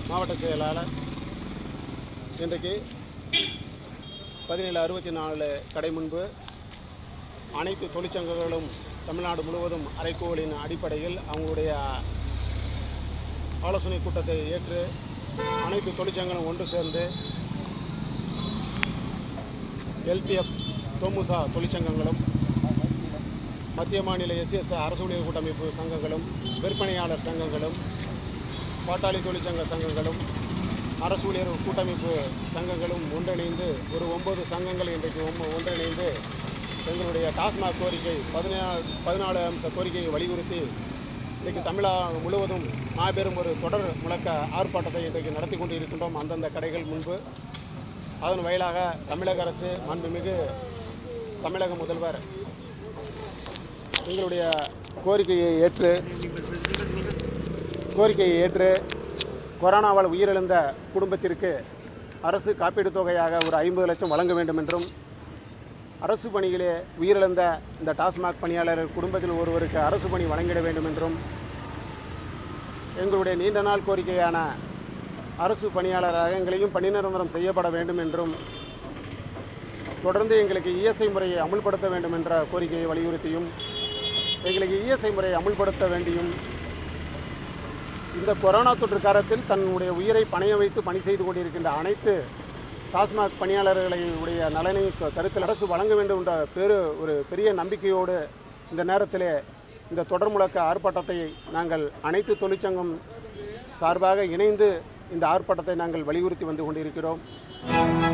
மாவட்ட செயலாளர் இன்றைக்கு பதினேழு அறுபத்தி நாலு கடை முன்பு அனைத்து தொழிற்சங்கங்களும் தமிழ்நாடு முழுவதும் அறைகூவலின் அடிப்படையில் அவங்களுடைய ஆலோசனை கூட்டத்தை ஏற்று அனைத்து தொழிற்சங்கங்களும் ஒன்று சேர்ந்து எல்பிஎஃப் தோமுசா தொழிற்சங்கங்களும் மத்திய மாநில எஸ்எஸ் அரசு ஊழியர் கூட்டமைப்பு சங்கங்களும் விற்பனையாளர் சங்கங்களும் பாட்டாளி தொழிற்சங்க சங்கங்களும் அரசு ஊழியர் கூட்டமைப்பு சங்கங்களும் ஒன்றிணைந்து ஒரு ஒன்பது சங்கங்கள் இன்றைக்கு ஒம்ப- ஒன்றிணைந்து எங்களுடைய டாஸ்மாக் கோரிக்கை பதினேழு பதினாலு அம்ச கோரிக்கையை வலியுறுத்தி இன்றைக்கு தமிழகம் முழுவதும் மாபெரும் ஒரு தொடர் முழக்க ஆர்ப்பாட்டத்தை இன்றைக்கு நடத்தி கொண்டு இருக்கின்றோம் அந்தந்த கடைகள் முன்பு அதன் வாயிலாக தமிழக அரசு மாண்புமிகு தமிழக முதல்வர் எங்களுடைய கோரிக்கையை ஏற்று கோரிக்கையை ஏற்று கொரோனாவால் உயிரிழந்த குடும்பத்திற்கு அரசு காப்பீட்டுத் தொகையாக ஒரு ஐம்பது லட்சம் வழங்க வேண்டும் என்றும் அரசு பணியிலே உயிரிழந்த இந்த டாஸ்மாக் பணியாளர் குடும்பத்தில் ஒருவருக்கு அரசு பணி வழங்கிட வேண்டும் என்றும் எங்களுடைய நீண்ட நாள் கோரிக்கையான அரசு பணியாளராக எங்களையும் பணி நிரந்தரம் செய்யப்பட வேண்டும் என்றும் தொடர்ந்து எங்களுக்கு இஎஸ்ஐ முறையை அமுல்படுத்த வேண்டும் என்ற கோரிக்கையை வலியுறுத்தியும் எங்களுக்கு இஎஸ்ஐ முறையை அமுல்படுத்த வேண்டியும் இந்த கொரோனா தொற்று காலத்தில் தன்னுடைய உயிரை பணைய வைத்து பணி செய்து கொண்டிருக்கின்ற அனைத்து டாஸ்மாக் பணியாளர்களுடைய நலனை க- கருத்தில் அரசு வழங்க வேண்டும் என்ற பெரு ஒரு பெரிய நம்பிக்கையோடு இந்த நேரத்திலே இந்த தொடர் முழக்க ஆர்ப்பாட்டத்தை நாங்கள் அனைத்து தொழிற்சங்கம் சார்பாக இணைந்து இந்த ஆர்ப்பாட்டத்தை நாங்கள் வலியுறுத்தி வந்து கொண்டிருக்கிறோம்